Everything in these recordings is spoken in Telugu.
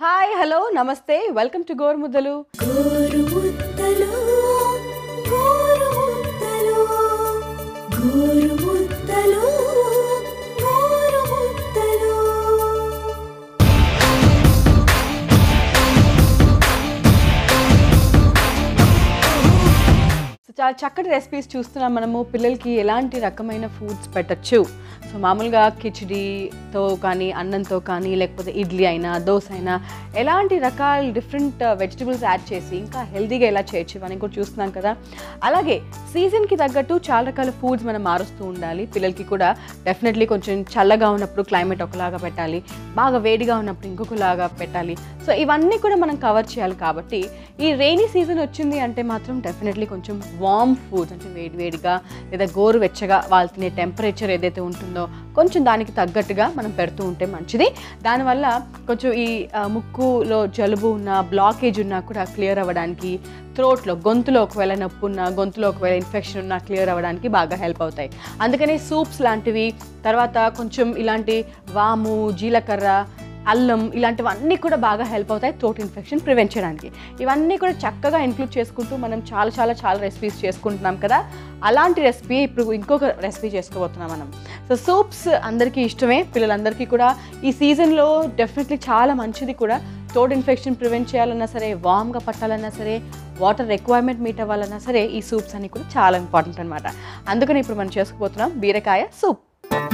హాయ్ హలో నమస్తే వెల్కమ్ టు గోరుముద్దలు గోరుముద్దలు గోరుముద్దలు గోరుముద్దలు గోరుముద్దలు సో చాలా చక్కటి రెసిపీస్ చూస్తున్నాం మనము పిల్లలకి ఎలాంటి రకమైన ఫుడ్స్ పెట్టచ్చు సో మామూలుగా కిచిడీతో కానీ అన్నంతో కానీ లేకపోతే ఇడ్లీ అయినా దోశ అయినా ఎలాంటి రకాల డిఫరెంట్ వెజిటబుల్స్ యాడ్ చేసి ఇంకా హెల్తీగా ఎలా చేయొచ్చు ఇవన్నీ కూడా చూస్తున్నాం కదా అలాగే సీజన్కి తగ్గట్టు చాలా రకాల ఫుడ్స్ మనం మారుస్తూ ఉండాలి పిల్లలకి కూడా డెఫినెట్లీ కొంచెం చల్లగా ఉన్నప్పుడు క్లైమేట్ ఒకలాగా పెట్టాలి బాగా వేడిగా ఉన్నప్పుడు ఇంకొకలాగా పెట్టాలి సో ఇవన్నీ కూడా మనం కవర్ చేయాలి కాబట్టి ఈ రెయినీ సీజన్ వచ్చింది అంటే మాత్రం డెఫినెట్లీ కొంచెం వామ్ ఫుడ్ అంటే వేడి వేడిగా లేదా గోరువెచ్చగా వాళ్ళు తినే టెంపరేచర్ ఏదైతే ఉంటుందో కొంచెం దానికి తగ్గట్టుగా మనం పెడుతూ ఉంటే మంచిది దానివల్ల కొంచెం ఈ ఆ, ముక్కులో జలుబు ఉన్న బ్లాకేజ్ ఉన్నా కూడా క్లియర్ అవ్వడానికి థ్రోట్లో గొంతులో ఒకవేళ నొప్పి ఉన్నా గొంతులో ఒకవేళ ఇన్ఫెక్షన్ ఉన్నా క్లియర్ అవ్వడానికి బాగా హెల్ప్ అవుతాయి అందుకని సూప్స్ లాంటివి తర్వాత కొంచెం ఇలాంటి వాము జీలకర్ర అల్లం ఇలాంటివన్నీ కూడా బాగా హెల్ప్ అవుతాయి థ్రోట్ ఇన్ఫెక్షన్ ప్రివెంట్ చేయడానికి ఇవన్నీ కూడా చక్కగా ఇంక్లూడ్ చేసుకుంటూ మనం చాలా చాలా చాలా రెసిపీస్ చేసుకుంటున్నాం కదా అలాంటి రెసిపీ ఇప్పుడు ఇంకొక రెసిపీ చేసుకోబోతున్నాం మనం సో సూప్స్ అందరికీ ఇష్టమే పిల్లలందరికీ కూడా ఈ సీజన్లో డెఫినెట్లీ చాలా మంచిది కూడా థ్రోట్ ఇన్ఫెక్షన్ ప్రివెంట్ చేయాలన్నా సరే వామ్గా పట్టాలన్నా సరే వాటర్ రిక్వైర్మెంట్ మీట్ అవ్వాలన్నా సరే ఈ సూప్స్ అన్ని కూడా చాలా ఇంపార్టెంట్ అనమాట అందుకని ఇప్పుడు మనం చేసుకోబోతున్నాం బీరకాయ సూప్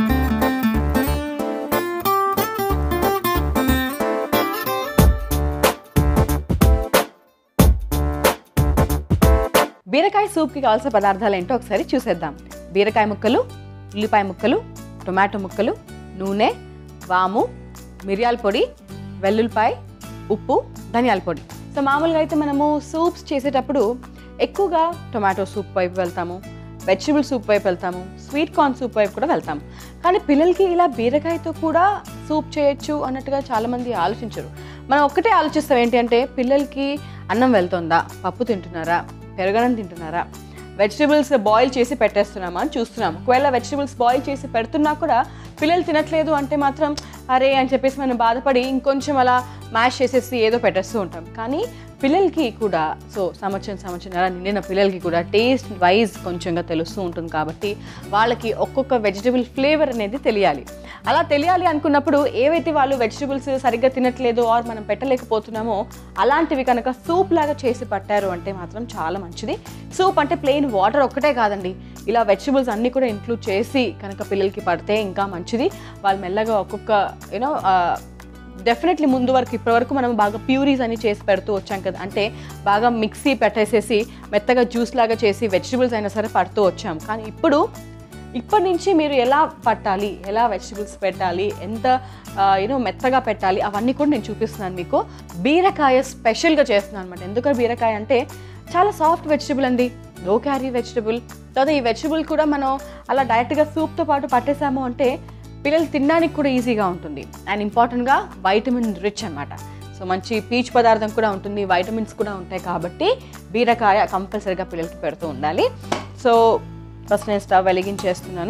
బీరకాయ సూప్కి కావాల్సిన పదార్థాలు ఏంటో ఒకసారి చూసేద్దాం బీరకాయ ముక్కలు ఉల్లిపాయ ముక్కలు టొమాటో ముక్కలు నూనె వాము మిరియాల పొడి వెల్లుల్లిపాయ ఉప్పు ధనియాల పొడి సో మామూలుగా అయితే మనము సూప్స్ చేసేటప్పుడు ఎక్కువగా టొమాటో సూప్ వైపు వెళ్తాము వెజిటబుల్ సూప్ వైపు వెళ్తాము స్వీట్ కార్న్ సూప్ వైపు కూడా వెళ్తాము కానీ పిల్లలకి ఇలా బీరకాయతో కూడా సూప్ చేయొచ్చు అన్నట్టుగా చాలామంది ఆలోచించరు మనం ఒక్కటే ఆలోచిస్తాం ఏంటి అంటే పిల్లలకి అన్నం వెళ్తుందా పప్పు తింటున్నారా పెరగడం తింటున్నారా వెజిటబుల్స్ బాయిల్ చేసి పెట్టేస్తున్నామా అని చూస్తున్నాం ఒకవేళ వెజిటబుల్స్ బాయిల్ చేసి పెడుతున్నా కూడా పిల్లలు తినట్లేదు అంటే మాత్రం అరే అని చెప్పేసి మనం బాధపడి ఇంకొంచెం అలా మ్యాష్ చేసేసి ఏదో పెట్టేస్తూ ఉంటాం కానీ పిల్లలకి కూడా సో సంవత్సరం సంవత్సరం అలా నిండిన పిల్లలకి కూడా టేస్ట్ వైజ్ కొంచెంగా తెలుస్తూ ఉంటుంది కాబట్టి వాళ్ళకి ఒక్కొక్క వెజిటబుల్ ఫ్లేవర్ అనేది తెలియాలి అలా తెలియాలి అనుకున్నప్పుడు ఏవైతే వాళ్ళు వెజిటబుల్స్ సరిగ్గా తినట్లేదు ఆర్ మనం పెట్టలేకపోతున్నామో అలాంటివి కనుక సూప్ లాగా చేసి పట్టారు అంటే మాత్రం చాలా మంచిది సూప్ అంటే ప్లెయిన్ వాటర్ ఒక్కటే కాదండి ఇలా వెజిటబుల్స్ అన్నీ కూడా ఇంక్లూడ్ చేసి కనుక పిల్లలకి పడితే ఇంకా మంచిది వాళ్ళు మెల్లగా ఒక్కొక్క యూనో డెఫినెట్లీ ముందు వరకు ఇప్పటి వరకు మనం బాగా ప్యూరీస్ అని చేసి పెడుతూ వచ్చాం కదా అంటే బాగా మిక్సీ పెట్టేసేసి మెత్తగా జ్యూస్ లాగా చేసి వెజిటబుల్స్ అయినా సరే పడుతూ వచ్చాం కానీ ఇప్పుడు ఇప్పటి నుంచి మీరు ఎలా పట్టాలి ఎలా వెజిటబుల్స్ పెట్టాలి ఎంత యూనో మెత్తగా పెట్టాలి అవన్నీ కూడా నేను చూపిస్తున్నాను మీకు బీరకాయ స్పెషల్గా చేస్తున్నాను అనమాట ఎందుకని బీరకాయ అంటే చాలా సాఫ్ట్ వెజిటబుల్ అండి లో క్యారీ వెజిటబుల్ తర్వాత ఈ వెజిటబుల్ కూడా మనం అలా డైరెక్ట్గా సూప్తో పాటు పట్టేసాము అంటే పిల్లలు తినడానికి కూడా ఈజీగా ఉంటుంది అండ్ ఇంపార్టెంట్గా వైటమిన్ రిచ్ అనమాట సో మంచి పీచు పదార్థం కూడా ఉంటుంది వైటమిన్స్ కూడా ఉంటాయి కాబట్టి బీరకాయ కంపల్సరీగా పిల్లలకి పెడుతూ ఉండాలి సో ఫస్ట్ నేను స్టవ్ వెలిగించేస్తున్నాను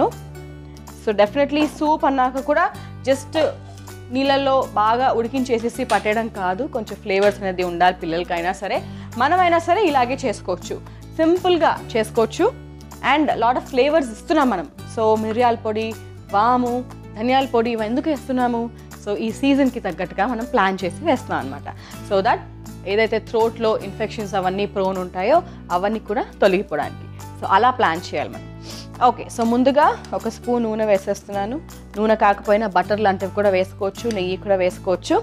సో డెఫినెట్లీ సూప్ అన్నాక కూడా జస్ట్ నీళ్ళల్లో బాగా ఉడికించేసేసి పట్టేయడం కాదు కొంచెం ఫ్లేవర్స్ అనేది ఉండాలి పిల్లలకైనా సరే మనమైనా సరే ఇలాగే చేసుకోవచ్చు సింపుల్గా చేసుకోవచ్చు అండ్ లాట్ ఆఫ్ ఫ్లేవర్స్ ఇస్తున్నాం మనం సో మిరియాల పొడి వాము ధనియాల పొడి ఇవి ఎందుకు వేస్తున్నాము సో ఈ సీజన్కి తగ్గట్టుగా మనం ప్లాన్ చేసి వేస్తున్నాం అనమాట సో దట్ ఏదైతే థ్రోట్లో ఇన్ఫెక్షన్స్ అవన్నీ ప్రోన్ ఉంటాయో అవన్నీ కూడా తొలగిపోవడానికి సో అలా ప్లాన్ చేయాలి మనం ఓకే సో ముందుగా ఒక స్పూన్ నూనె వేసేస్తున్నాను నూనె కాకపోయినా బటర్ లాంటివి కూడా వేసుకోవచ్చు నెయ్యి కూడా వేసుకోవచ్చు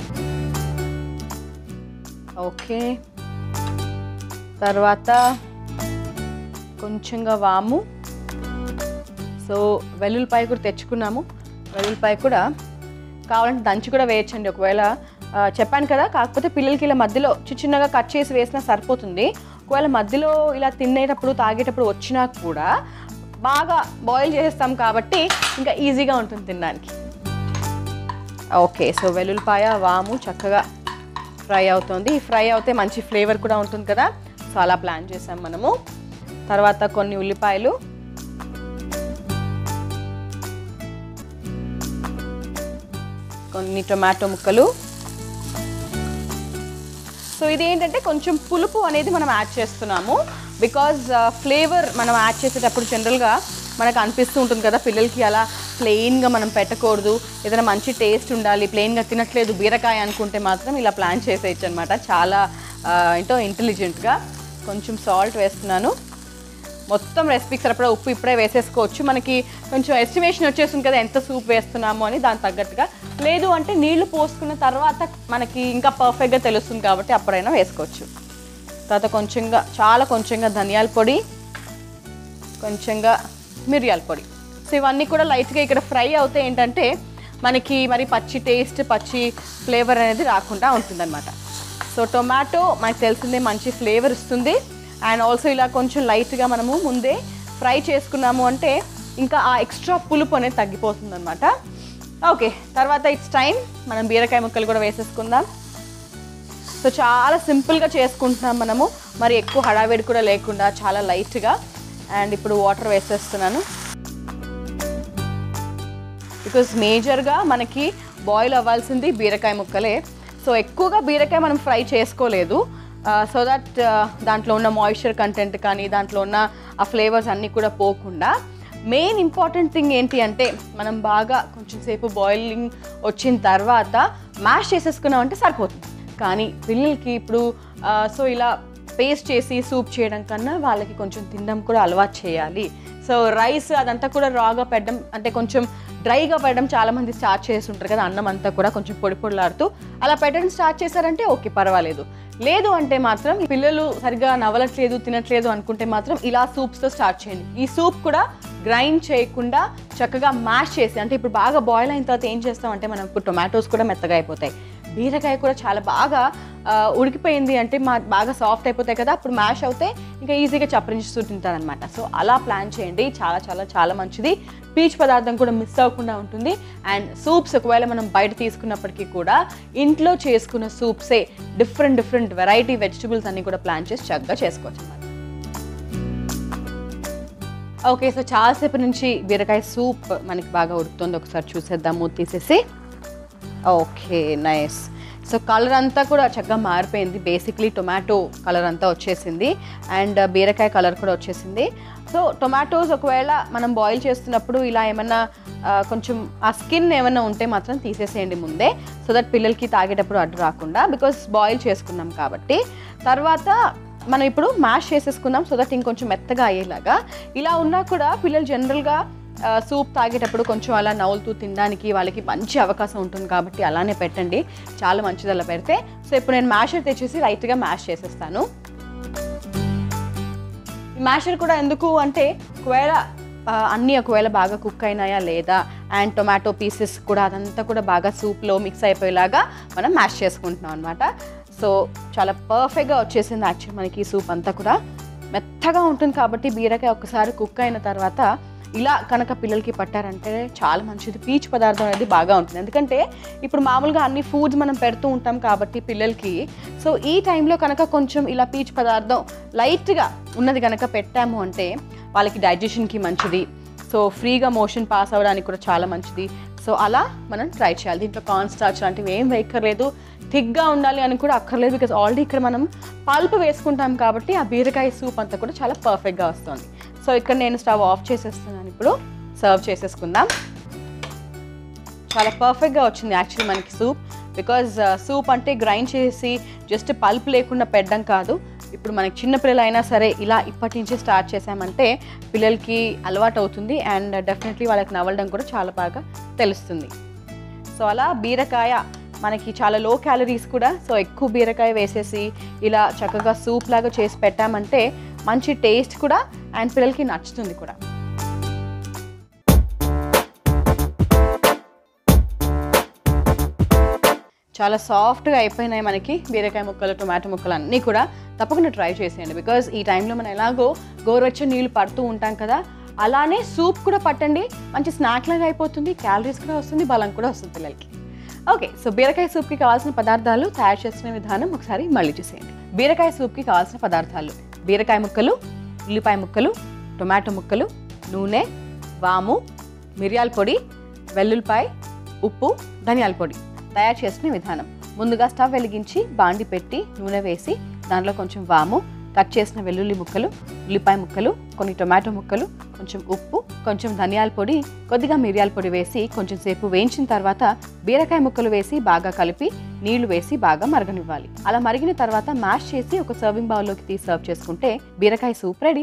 ఓకే తర్వాత కొంచెంగా వాము సో వెల్లుల్లిపాయ కూడా తెచ్చుకున్నాము వెల్లుల్లిపాయ కూడా కావాలంటే దంచి కూడా వేయచ్చండి ఒకవేళ ఆ, చెప్పాను కదా కాకపోతే పిల్లలకి ఇలా మధ్యలో చిన్న చిన్నగా కట్ చేసి వేసినా సరిపోతుంది ఒకవేళ మధ్యలో ఇలా తినేటప్పుడు తాగేటప్పుడు వచ్చినా కూడా బాగా బాయిల్ చేసేస్తాం కాబట్టి ఇంకా ఈజీగా ఉంటుంది తినడానికి ఓకే సో వెల్లుల్లిపాయ వాము చక్కగా ఫ్రై అవుతుంది ఈ ఫ్రై అవుతే మంచి ఫ్లేవర్ కూడా ఉంటుంది కదా సో అలా ప్లాన్ చేసాం మనము తర్వాత కొన్ని ఉల్లిపాయలు కొన్ని టొమాటో ముక్కలు సో ఇది ఏంటంటే కొంచెం పులుపు అనేది మనం యాడ్ చేస్తున్నాము బికాజ్ ఫ్లేవర్ మనం యాడ్ చేసేటప్పుడు జనరల్గా మనకు అనిపిస్తూ ఉంటుంది కదా పిల్లలకి అలా ప్లెయిన్గా మనం పెట్టకూడదు ఏదైనా మంచి టేస్ట్ ఉండాలి ప్లెయిన్గా తినట్లేదు బీరకాయ అనుకుంటే మాత్రం ఇలా ప్లాన్ చేసేయచ్చు అనమాట చాలా ఆ, ఏంటో ఇంటెలిజెంట్గా కొంచెం సాల్ట్ వేస్తున్నాను మొత్తం రెసిపీకి సరిపడా ఉప్పు ఇప్పుడే వేసేసుకోవచ్చు మనకి కొంచెం ఎస్టిమేషన్ వచ్చేస్తుంది కదా ఎంత సూప్ వేస్తున్నాము అని దాని తగ్గట్టుగా లేదు అంటే నీళ్లు పోసుకున్న తర్వాత మనకి ఇంకా పర్ఫెక్ట్గా తెలుస్తుంది కాబట్టి అప్పుడైనా వేసుకోవచ్చు తర్వాత కొంచెంగా చాలా కొంచెంగా ధనియాల పొడి కొంచెంగా మిరియాల పొడి సో ఇవన్నీ కూడా లైట్గా ఇక్కడ ఫ్రై అవుతే ఏంటంటే మనకి మరి పచ్చి టేస్ట్ పచ్చి ఫ్లేవర్ అనేది రాకుండా ఉంటుందన్నమాట సో టొమాటో మనకు తెలిసిందే మంచి ఫ్లేవర్ ఇస్తుంది అండ్ ఆల్సో ఇలా కొంచెం లైట్గా మనము ముందే ఫ్రై చేసుకున్నాము అంటే ఇంకా ఆ ఎక్స్ట్రా పులుపు అనేది తగ్గిపోతుంది అనమాట ఓకే తర్వాత ఇట్స్ టైం మనం బీరకాయ ముక్కలు కూడా వేసేసుకుందాం సో చాలా సింపుల్గా చేసుకుంటున్నాం మనము మరి ఎక్కువ హడావిడి కూడా లేకుండా చాలా లైట్గా అండ్ ఇప్పుడు వాటర్ వేసేస్తున్నాను బికాజ్ మేజర్గా మనకి బాయిల్ అవ్వాల్సింది బీరకాయ ముక్కలే సో ఎక్కువగా బీరకాయ మనం ఫ్రై చేసుకోలేదు సో దట్ దాంట్లో ఉన్న మాయిశ్చర్ కంటెంట్ కానీ దాంట్లో ఉన్న ఆ ఫ్లేవర్స్ అన్నీ కూడా పోకుండా మెయిన్ ఇంపార్టెంట్ థింగ్ ఏంటి అంటే మనం బాగా కొంచెం సేపు బాయిలింగ్ వచ్చిన తర్వాత మ్యాష్ చేసేసుకున్నాం అంటే సరిపోతుంది కానీ పిల్లలకి ఇప్పుడు సో ఇలా పేస్ట్ చేసి సూప్ చేయడం కన్నా వాళ్ళకి కొంచెం తినడం కూడా అలవాటు చేయాలి సో రైస్ అదంతా కూడా రాగా పెట్టడం అంటే కొంచెం డ్రైగా పెట్టడం చాలా మంది స్టార్ట్ చేసి ఉంటారు కదా అన్నం అంతా కూడా కొంచెం పొడి పొడిలాడుతూ అలా పెట్టడం స్టార్ట్ చేశారంటే ఓకే పర్వాలేదు లేదు అంటే మాత్రం పిల్లలు సరిగ్గా నవ్వలట్లేదు తినట్లేదు అనుకుంటే మాత్రం ఇలా సూప్స్తో స్టార్ట్ చేయండి ఈ సూప్ కూడా గ్రైండ్ చేయకుండా చక్కగా మ్యాష్ చేసి అంటే ఇప్పుడు బాగా బాయిల్ అయిన తర్వాత ఏం చేస్తామంటే మనం ఇప్పుడు టొమాటోస్ కూడా మెత్తగా అయిపోతాయి బీరకాయ కూడా చాలా బాగా ఆ, ఉడికిపోయింది అంటే మా బాగా సాఫ్ట్ అయిపోతాయి కదా అప్పుడు మ్యాష్ అవుతే ఇంకా ఈజీగా చప్పరించుతూ తింటారనమాట సో అలా ప్లాన్ చేయండి చాలా చాలా చాలా మంచిది పీచ్ పదార్థం కూడా మిస్ అవ్వకుండా ఉంటుంది అండ్ సూప్స్ ఒకవేళ మనం బయట తీసుకున్నప్పటికీ కూడా ఇంట్లో చేసుకున్న సూప్సే డిఫరెంట్ డిఫరెంట్ వెరైటీ వెజిటబుల్స్ అన్ని కూడా ప్లాన్ చేసి చక్కగా చేసుకోవచ్చు అనమాట ఓకే సో చాలాసేపు నుంచి బీరకాయ సూప్ మనకి బాగా ఉడుకుతుంది ఒకసారి చూసేద్దాము తీసేసి ఓకే నైస్ సో కలర్ అంతా కూడా చక్కగా మారిపోయింది బేసిక్లీ టొమాటో కలర్ అంతా వచ్చేసింది అండ్ బీరకాయ కలర్ కూడా వచ్చేసింది సో టొమాటోస్ ఒకవేళ మనం బాయిల్ చేస్తున్నప్పుడు ఇలా ఏమన్నా ఆ, కొంచెం ఆ స్కిన్ ఏమన్నా ఉంటే మాత్రం తీసేసేయండి ముందే సో దట్ పిల్లలకి తాగేటప్పుడు అడ్డు రాకుండా బికాస్ బాయిల్ చేసుకున్నాం కాబట్టి తర్వాత మనం ఇప్పుడు మ్యాష్ చేసేసుకుందాం సో దట్ ఇంకొంచెం మెత్తగా అయ్యేలాగా ఇలా ఉన్నా కూడా పిల్లలు జనరల్గా సూప్ తాగేటప్పుడు కొంచెం అలా నవ్వులుతూ తినడానికి వాళ్ళకి మంచి అవకాశం ఉంటుంది కాబట్టి అలానే పెట్టండి చాలా మంచిది అలా పెడితే సో ఇప్పుడు నేను మ్యాషర్ తెచ్చేసి లైట్గా మ్యాష్ చేసేస్తాను ఈ మ్యాషర్ కూడా ఎందుకు అంటే ఒకవేళ ఆ, అన్నీ ఒకవేళ బాగా కుక్ అయినాయా లేదా అండ్ టొమాటో పీసెస్ కూడా అదంతా కూడా బాగా సూప్లో మిక్స్ అయిపోయేలాగా మనం మ్యాష్ చేసుకుంటున్నాం అనమాట సో చాలా పర్ఫెక్ట్గా వచ్చేసింది యాక్చువల్ మనకి ఈ సూప్ అంతా కూడా మెత్తగా ఉంటుంది కాబట్టి బీరకాయ ఒక్కసారి కుక్ అయిన తర్వాత ఇలా కనుక పిల్లలకి పట్టారంటే చాలా మంచిది పీచ్ పదార్థం అనేది బాగా ఉంటుంది ఎందుకంటే ఇప్పుడు మామూలుగా అన్ని ఫుడ్స్ మనం పెడుతూ ఉంటాం కాబట్టి పిల్లలకి సో ఈ టైంలో కనుక కొంచెం ఇలా పీచ్ పదార్థం లైట్గా ఉన్నది కనుక పెట్టాము అంటే వాళ్ళకి డైజెషన్కి మంచిది సో ఫ్రీగా మోషన్ పాస్ అవ్వడానికి కూడా చాలా మంచిది సో అలా మనం ట్రై చేయాలి దీంట్లో కార్న్ స్టార్చ్ లాంటివి ఏం వేయక్కర్లేదు థిక్గా ఉండాలి అని కూడా అక్కర్లేదు బికాస్ ఆల్రెడీ ఇక్కడ మనం పల్ప్ వేసుకుంటాం కాబట్టి ఆ బీరకాయ సూప్ అంతా కూడా చాలా పర్ఫెక్ట్గా వస్తుంది సో ఇక్కడ నేను స్టవ్ ఆఫ్ చేసేస్తున్నాను ఇప్పుడు సర్వ్ చేసేసుకుందాం చాలా పర్ఫెక్ట్గా వచ్చింది యాక్చువల్లీ మనకి సూప్ బికాజ్ సూప్ అంటే గ్రైండ్ చేసి జస్ట్ పల్ప్ లేకుండా పెట్టడం కాదు ఇప్పుడు మనకి చిన్న పిల్లలు అయినా సరే ఇలా ఇప్పటి నుంచి స్టార్ట్ చేసామంటే పిల్లలకి అలవాటు అవుతుంది అండ్ డెఫినెట్లీ వాళ్ళకి నవ్వడం కూడా చాలా బాగా తెలుస్తుంది సో అలా బీరకాయ మనకి చాలా లో క్యాలరీస్ కూడా సో ఎక్కువ బీరకాయ వేసేసి ఇలా చక్కగా సూప్ లాగా చేసి పెట్టామంటే మంచి టేస్ట్ కూడా అండ్ పిల్లలకి నచ్చుతుంది కూడా చాలా సాఫ్ట్గా అయిపోయినాయి మనకి బీరకాయ ముక్కలు టొమాటో ముక్కలు అన్నీ కూడా తప్పకుండా ట్రై చేసేయండి బికాజ్ ఈ టైంలో మనం ఎలాగో గోరువెచ్చని నీళ్ళు పడుతూ ఉంటాం కదా అలానే సూప్ కూడా పట్టండి మంచి స్నాక్ లాగా అయిపోతుంది క్యాలరీస్ కూడా వస్తుంది బలం కూడా వస్తుంది పిల్లలకి ఓకే సో బీరకాయ సూప్కి కావాల్సిన పదార్థాలు తయారు చేసుకునే విధానం ఒకసారి మళ్ళీ చూసేయండి బీరకాయ సూప్కి కావాల్సిన పదార్థాలు బీరకాయ ముక్కలు ఉల్లిపాయ ముక్కలు టొమాటో ముక్కలు నూనె వాము మిరియాల పొడి వెల్లుల్లిపాయ ఉప్పు ధనియాల పొడి తయారు చేసుకునే విధానం ముందుగా స్టవ్ వెలిగించి బాండి పెట్టి నూనె వేసి దాంట్లో కొంచెం వాము కట్ చేసిన వెల్లుల్లి ముక్కలు ఉల్లిపాయ ముక్కలు కొన్ని టొమాటో ముక్కలు కొంచెం ఉప్పు కొంచెం ధనియాల పొడి కొద్దిగా మిరియాల పొడి వేసి కొంచెం సేపు వేయించిన తర్వాత బీరకాయ ముక్కలు వేసి బాగా కలిపి నీళ్లు వేసి బాగా మరగనివ్వాలి అలా మరిగిన తర్వాత మ్యాష్ చేసి ఒక సర్వింగ్ బౌల్లోకి తీసి సర్వ్ చేసుకుంటే బీరకాయ సూప్ రెడీ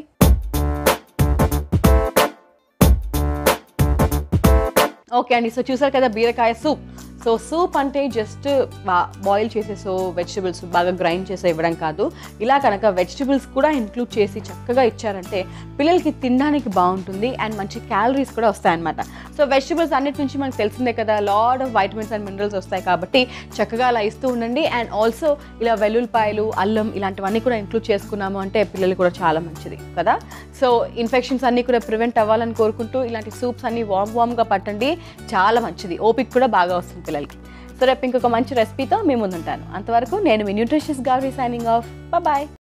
ఓకే అండి సో చూసారు కదా బీరకాయ సూప్ సో సూప్ అంటే జస్ట్ బాయిల్ చేసేసో వెజిటబుల్స్ బాగా గ్రైండ్ చేసో ఇవ్వడం కాదు ఇలా కనుక వెజిటబుల్స్ కూడా ఇంక్లూడ్ చేసి చక్కగా ఇచ్చారంటే పిల్లలకి తినడానికి బాగుంటుంది అండ్ మంచి క్యాలరీస్ కూడా వస్తాయన్నమాట సో వెజిటబుల్స్ అన్నిటి నుంచి మనకు తెలిసిందే కదా lot of vitamins and minerals వస్తాయి కాబట్టి చక్కగా అలా ఇస్తూ ఉండండి అండ్ ఆల్సో ఇలా వెల్లుల్లిపాయలు అల్లం ఇలాంటివన్నీ కూడా ఇంక్లూడ్ చేసుకున్నాము అంటే పిల్లలు కూడా చాలా మంచిది కదా సో ఇన్ఫెక్షన్స్ అన్నీ కూడా ప్రివెంట్ అవ్వాలని కోరుకుంటూ ఇలాంటి సూప్స్ అన్ని వామ్ వామ్గా పట్టండి చాలా మంచిది ఓపిక కూడా బాగా వస్తుంది పిల్లలకి సో రేపు ఇంకొక మంచి రెసిపీతో మీ ముందుంటాను అంతవరకు నేను మీ న్యూట్రిషియస్ గారి సైనింగ్ ఆఫ్ బాయ్